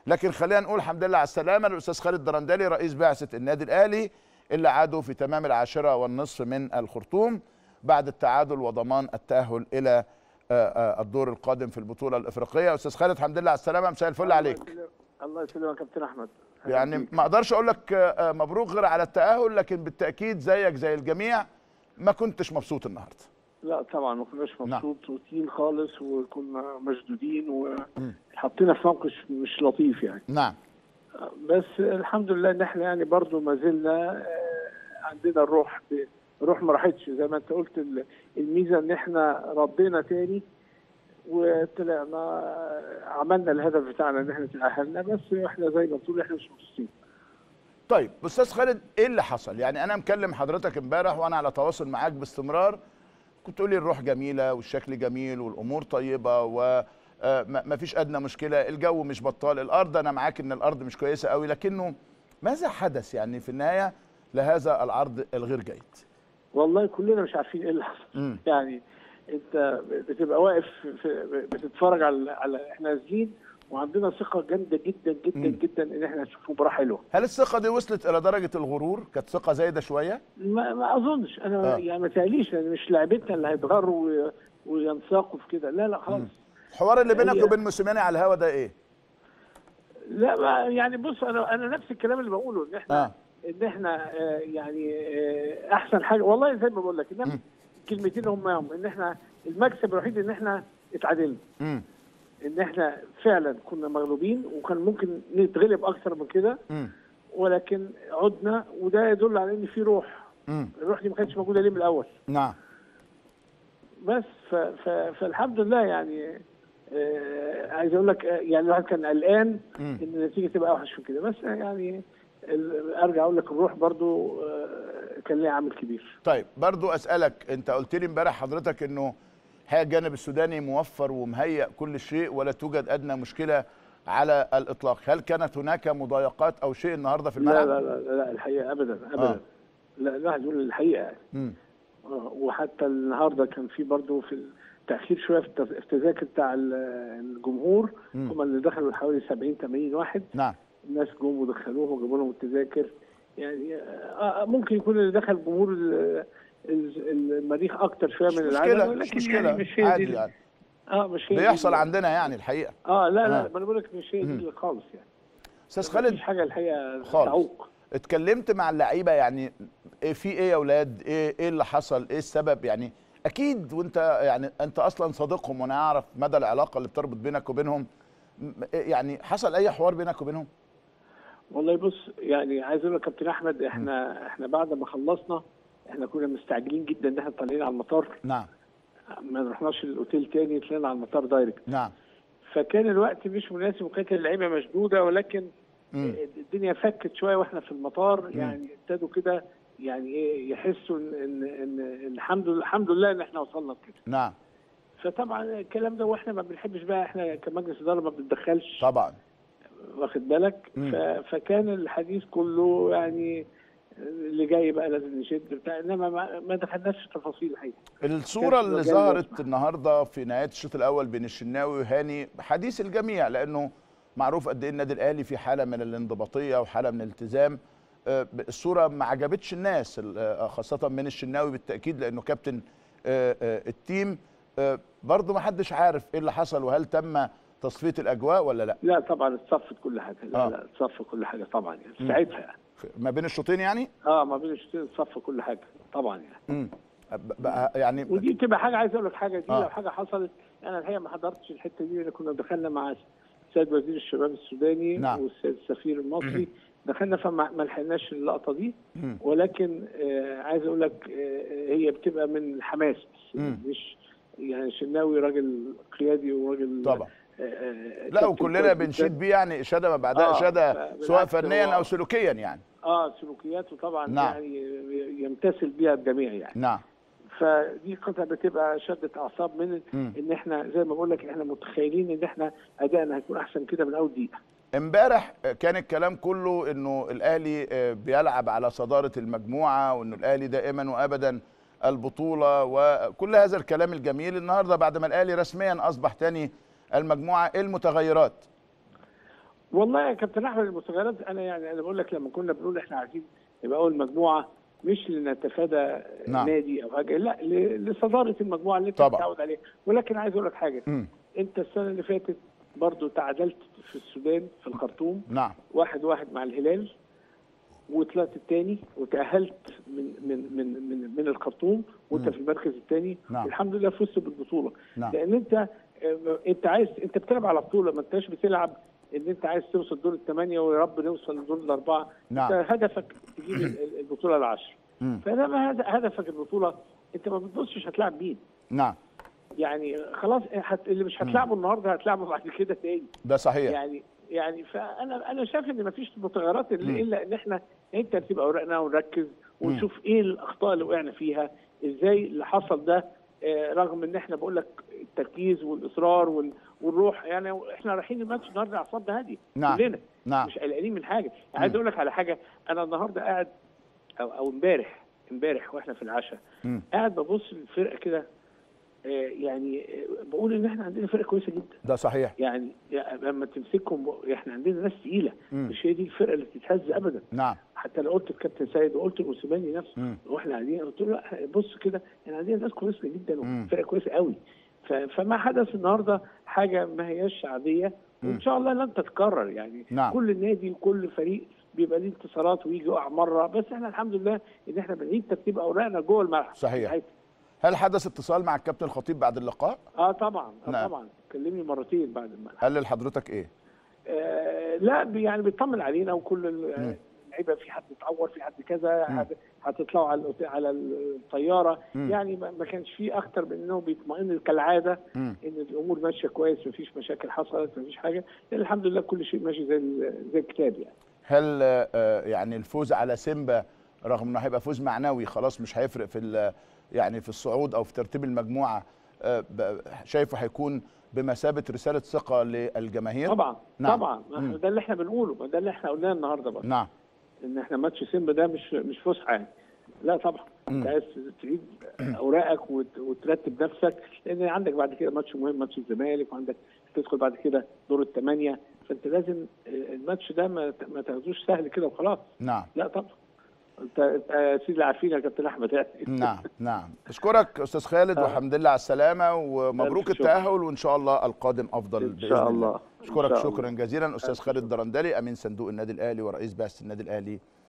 لكن خلينا نقول الحمد لله على السلامه الاستاذ خالد درندلي رئيس بعثه النادي الاهلي اللي عادوا في تمام العاشره والنصف من الخرطوم بعد التعادل وضمان التاهل الى آه، آه، الدور القادم في البطوله الافريقيه استاذ خالد الحمد لله على السلامه مساء الفل عليك الله يسلمك يا كابتن احمد يعني ما اقدرش اقول لك آه، مبروك غير على التاهل لكن بالتاكيد زيك زي الجميع ما كنتش مبسوط النهارده لا طبعا ما كناش نعم. مبسوطين خالص وكنا مشدودين وحطينا في موقف مش لطيف يعني نعم بس الحمد لله ان احنا يعني برضو ما زلنا آه، عندنا الروح ب- الروح ما راحتش زي ما انت قلت ال- الميزه ان احنا ردينا تاني وطلعنا آه، عملنا الهدف بتاعنا ان احنا تاهلنا بس احنا زي ما تقول احنا مش مبسوطين طيب استاذ خالد ايه اللي حصل يعني انا مكلم حضرتك امبارح وانا على تواصل معاك باستمرار كنت تقول لي الروح جميله والشكل جميل والامور طيبه و آه، ما ما فيش ادنى مشكله الجو مش بطال الارض انا معاك ان الارض مش كويسه قوي لكنه ماذا حدث يعني في النهايه لهذا العرض الغير جيد والله كلنا مش عارفين ايه اللي حصل مم. يعني انت بتبقى واقف في بتتفرج على على احنا نازلين وعندنا ثقه جامده جدا جدا مم. جدا ان احنا نشوف مباراه حلوه هل الثقه دي وصلت الى درجه الغرور كانت ثقه زايده شويه ما, ما اظنش انا آه. يعني ما تقليش يعني مش لعبتنا اللي هيتغروا وي- وينساقوا في كده لا لا خالص الحوار اللي بينك هي- وبين موسيماني على الهوا ده ايه لا ما يعني بص انا انا نفس الكلام اللي بقوله ان احنا آه. ان احنا آه يعني آه احسن حاجه والله زي ما بقول لك انما مم. كلمتين هم هم ان احنا المكسب الوحيد ان احنا اتعادلنا امم ان احنا فعلا كنا مغلوبين وكان ممكن نتغلب اكثر من كده امم ولكن عدنا وده يدل على ان في روح امم الروح دي ما كانتش موجوده ليه من الاول نعم بس ف ف فالحمد لله يعني آه عايز اقول لك آه، يعني الواحد كان قلقان مم. ان النتيجه تبقى اوحش من كده بس يعني ال- ارجع اقول لك الروح برضو آه كان ليها عامل كبير طيب برضو اسالك انت قلت لي امبارح حضرتك انه الحقيقه الجانب السوداني موفر ومهيئ كل شيء ولا توجد ادنى مشكله على الاطلاق هل كانت هناك مضايقات او شيء النهارده في لا الملعب لا لا, لا الحقيقه ابدا ابدا آه. آه. لا الواحد يقول الحقيقه يعني مم. آه، وحتى النهارده كان في برضه في التاخير شويه في التز- التذاكر بتاع ال- الجمهور مم. هم اللي دخلوا حوالي 70 80 واحد نعم الناس جم ودخلوهم وجابوا لهم التذاكر يعني آه، آه، ممكن يكون اللي دخل جمهور ال- ال- المريخ اكتر شويه مش من العدد مشكله ولكن مش مشكله يعني مش هي دي عادي ال- يعني اه مش هي دي بيحصل ال- عندنا يعني الحقيقه اه لا آه. لا ما انا بقول لك مش هي مم. دي خالص يعني استاذ مفيش خالد حاجه الحقيقه خالص. تعوق اتكلمت مع اللعيبه يعني إيه في ايه يا اولاد ايه ايه اللي حصل ايه السبب يعني اكيد وانت يعني انت اصلا صديقهم وانا اعرف مدى العلاقه اللي بتربط بينك وبينهم م- يعني حصل اي حوار بينك وبينهم والله بص يعني عايز اقول لك كابتن احمد احنا احنا بعد ما خلصنا احنا كنا مستعجلين جدا ان احنا طالعين على المطار نعم ما رحناش الاوتيل تاني طلعنا على المطار دايركت نعم فكان الوقت مش مناسب وكانت اللعيبه مشدوده ولكن مم. الدنيا فكت شويه واحنا في المطار يعني ابتدوا كده يعني ايه يحسوا ان ان ان إن الحمد لله الحمد لله ان احنا وصلنا لكده نعم فطبعا الكلام ده واحنا ما بنحبش بقى احنا كمجلس اداره ما بنتدخلش طبعا واخد بالك مم. ف... فكان الحديث كله يعني اللي جاي بقى لازم نشد بتاع انما ما, ما دخلناش في تفاصيل الحقيقه الصوره كانت اللي مجال ظهرت يسمح. النهارده في نهايه الشوط الاول بين الشناوي وهاني حديث الجميع لانه معروف قد ايه النادي الاهلي في حاله من الانضباطيه وحاله من الالتزام آه، الصوره ما عجبتش الناس ال- آه، خاصه من الشناوي بالتاكيد لانه كابتن آه، آه، التيم آه، برضه ما حدش عارف ايه اللي حصل وهل تم تصفيه الاجواء ولا لا لا طبعا اتصفت كل حاجه لا آه. آه. لا اتصفى كل حاجه طبعا يعني مم. ساعتها يعني ما بين الشوطين يعني اه ما بين الشوطين اتصفى كل حاجه طبعا يعني امم بقى يعني ودي بتبقى حاجه عايز اقول لك حاجه دي آه. آه. لو حاجه حصلت انا الحقيقه ما حضرتش الحته دي لان كنا دخلنا مع السيد وزير الشباب السوداني نعم. والسيد السفير المصري دخلنا فما ما لحقناش اللقطه دي مم. ولكن آه عايز اقول لك آه هي بتبقى من الحماس بس مم. مش يعني شناوي راجل قيادي وراجل طبعا آه آه لا كابتن وكلنا كويس بنشيد جداً. بيه يعني اشاده ما بعدها آه، اشاده بالعكس سواء فنيا هو- او سلوكيا يعني اه سلوكياته طبعا نعم. يعني يمتثل بيها الجميع يعني نعم فدي قطعه بتبقى شده اعصاب من مم. ان احنا زي ما بقول لك احنا متخيلين ان احنا ادائنا هيكون احسن كده من اول دقيقه امبارح كان الكلام كله انه الاهلي آه، بيلعب على صداره المجموعه وانه الاهلي دائما وابدا البطوله وكل هذا الكلام الجميل النهارده بعد ما الاهلي رسميا اصبح تاني المجموعه ايه المتغيرات والله يا كابتن احمد المتغيرات انا يعني انا بقول لك لما كنا بنقول احنا عايزين نبقى اول مجموعه مش لنتفادى نعم. نادي او حاجه لا ل- لصداره المجموعه اللي انت طبعا. متعود عليها ولكن عايز اقول لك حاجه مم. انت السنه اللي فاتت برضو تعادلت في السودان في الخرطوم نعم واحد واحد مع الهلال وطلعت الثاني وتأهلت من من من من, من الخرطوم وانت مم. في المركز الثاني نعم. والحمد لله فزت بالبطوله نعم. لان انت آه، انت عايز انت بتلعب على بطوله ما انتش بتلعب ان انت عايز توصل دور الثمانيه ويا رب نوصل لدور الاربعه نعم. انت هدفك تجيب ال- ال- البطوله العشر مم. فلما هد- هدفك البطوله انت ما بتبصش هتلاعب مين نعم يعني خلاص هت... اللي مش هتلعبه النهارده هتلعبه بعد كده تاني ده صحيح يعني يعني فانا انا شايف ان مفيش متغيرات مم. اللي الا ان احنا نعيد ترتيب اوراقنا ونركز ونشوف ايه الاخطاء اللي وقعنا فيها ازاي اللي حصل ده آه، رغم ان احنا بقول لك التركيز والاصرار وال- والروح يعني احنا رايحين الماتش النهارده اعصابنا هاديه نعم. كلنا نعم مش قلقانين من حاجه عايز اقول لك على حاجه انا النهارده قاعد او او امبارح امبارح واحنا في العشاء مم. قاعد ببص للفرقه كده آه، يعني آه، بقول ان احنا عندنا فرقه كويسه جدا ده صحيح يعني يعني لما تمسكهم احنا عندنا ناس تقيله مم. مش هي دي الفرقه اللي تتهز ابدا نعم حتى لو قلت الكابتن سيد وقلت الموسيماني نفسه مم. واحنا قاعدين قلت له لا إحنا بص كده احنا عندنا ناس كويسه جدا مم. وفرقه كويسه قوي ف- فما حدث النهارده حاجه ما هياش عاديه مم. وان شاء الله لن تتكرر يعني نعم. كل نادي وكل فريق بيبقى ليه انتصارات ويجي يقع مره بس احنا الحمد لله ان احنا بنعيد ترتيب اوراقنا جوه الملعب صحيح. بتاعتنا. هل حدث اتصال مع الكابتن الخطيب بعد اللقاء اه طبعا اه نعم. طبعا كلمني مرتين بعد الملعب قال لحضرتك ايه آه، لا بي- يعني بيطمن علينا وكل ال- مم. اللعيبه في حد اتعور في حد كذا مم. حد- هتطلعوا على الأوتي- على الطياره مم. يعني ما ما كانش في اكتر من انه بيطمئن كالعاده مم. ان الامور ماشيه كويس مفيش مشاكل حصلت مفيش حاجه لان الحمد لله كل شيء ماشي زي ال- زي الكتاب يعني هل آه، يعني الفوز على سيمبا رغم انه هيبقى فوز معنوي خلاص مش هيفرق في ال- يعني في الصعود او في ترتيب المجموعه آه، ب- شايفه هيكون بمثابه رساله ثقه للجماهير طبعا نعم. طبعا ما مم. إحنا- ده اللي احنا بنقوله ما ده اللي احنا قلناه النهارده بقى نعم ان احنا ماتش سيمبا ده مش مش فسحه يعني لا طبعا مم. انت عايز تعيد اوراقك وت- وترتب نفسك لان عندك بعد كده ماتش مهم ماتش الزمالك وعندك تدخل بعد كده دور الثمانيه فانت لازم الماتش ده ما ت- ما تاخدوش سهل كده وخلاص نعم لا طبعا انت انت يا سيدي عارفين يا كابتن احمد يعني نعم نعم اشكرك استاذ خالد آه. والحمد لله على السلامه ومبروك ألف شكر. التاهل وان شاء الله القادم افضل ان باذن شاء الله إن اشكرك شاء شكرا الله. جزيلا استاذ ألف خالد درندلي امين صندوق النادي الاهلي ورئيس بعثه النادي الاهلي